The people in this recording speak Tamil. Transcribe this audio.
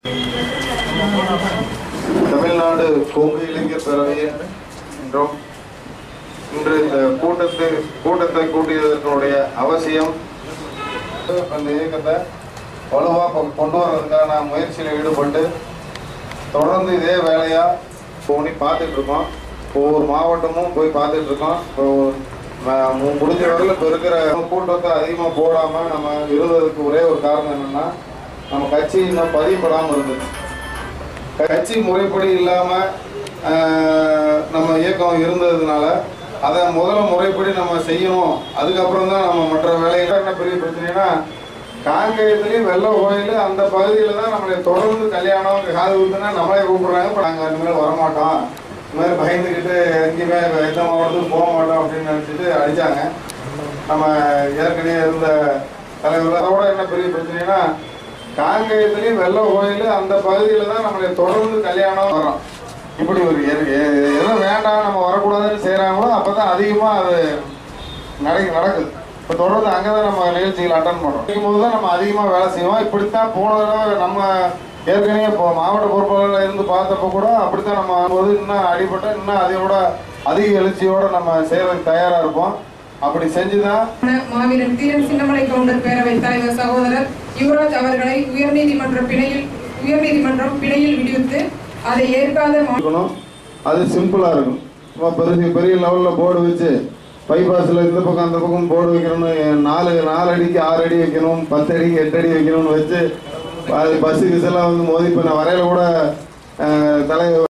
தமிழ்நாடு கொங்கு இளைஞர் பேரவையின் இன்றும் இன்று இந்த கூட்டத்தை கூட்டத்தை கூட்டியதற்குடைய அவசியம் அந்த இயக்கத்தை வலுவா கொ- கொண்டு வர்றதுக்கான முயற்சியில் ஈடுபட்டு தொடர்ந்து இதே வேலையா போனி பார்த்துட்டு இருக்கோம் ஒவ்வொரு மாவட்டமும் போய் பார்த்துட்டு இருக்கோம் இப்போ ம- மு- முடிஞ்ச வரையில் இப்போ இருக்கிற கூட்டத்தை அதிகமாக போடாமல் நம்ம இருந்ததுக்கு ஒரே ஒரு காரணம் என்னன்னா நம்ம கட்சி இன்னும் பதிவுபடாமல் இருந்தது கட்சி முறைப்படி இல்லாமல் நம்ம இயக்கம் இருந்ததுனால அதை முதல்ல முறைப்படி நம்ம செய்யணும் அதுக்கப்புறம் தான் நம்ம மற்ற வேலைகள் என்ன பெரிய பிரச்சனைனா காங்கேயத்துலேயும் வெள்ள கோயில் அந்த பகுதியில் தான் நம்மளை தொடர்ந்து கல்யாணம் காது ஊத்துனா நம்மளே கூப்பிடுறாங்க இப்போ நாங்கள் இனிமேல் வரமாட்டோம் இந்த மாதிரி பயந்துக்கிட்டு எங்கேயுமே எந்த மாவட்டத்துக்கும் போக மாட்டோம் அப்படின்னு நினச்சிட்டு அடித்தாங்க நம்ம ஏற்கனவே இருந்த தலைவர் அதோட என்ன பெரிய பிரச்சனைனா காங்கேயத்துலேயும் வெள்ள கோயில் அந்த பகுதியில் தான் நம்மளை தொடர்ந்து கல்யாணம் வரோம் இப்படி ஒரு எ- எ- எது வேண்டாம் நம்ம வரக்கூடாதுன்னு செய்கிறாங்களோ அப்போ தான் அதிகமாக அது நடக்கு நடக்குது இப்போ தொடர்ந்து அங்கே தான் நம்ம நிகழ்ச்சிகள் அட்டன் பண்ணுறோம் போது தான் நம்ம அதிகமாக வேலை செய்வோம் இப்படித்தான் போன தடவை நம்ம ஏற்கனவே இப்போ மாவட்ட பொறுப்பாளர்கள் இருந்து பார்த்தப்போ கூட அப்படித்தான் நம்ம போது இன்னும் அடிபட்ட இன்னும் அதையோட அதிக எழுச்சியோட நம்ம செய்யறதுக்கு தயாராக இருப்போம் அப்படி செஞ்சு தான் மாவீரன் தீரன் சின்னமலை கவுண்டர் பேரவை தலைவர் சகோதரர் யுவராஜ் அவர்களை உயர்நீதிமன்ற பிணையில் உயர்நீதிமன்றம் பிணையில் விடுவித்து அதை ஏற்காத மா- இருக்கணும் அது சிம்பிளாக இருக்கும் சும்மா பெரிய பெரிய லெவலில் போர்டு வச்சு பைபாஸில் இந்த பக்கம் அந்த பக்கம் போர்டு வைக்கணும்னு நாலு நாலு அடிக்கு ஆறு அடி வைக்கணும் பத்து அடிக்கு எட்டு அடி வைக்கணும்னு வச்சு அது பஸ்ஸு கிஸ்ஸெல்லாம் வந்து மோதி இப்போ நான் வரையில கூட அஹ், தலை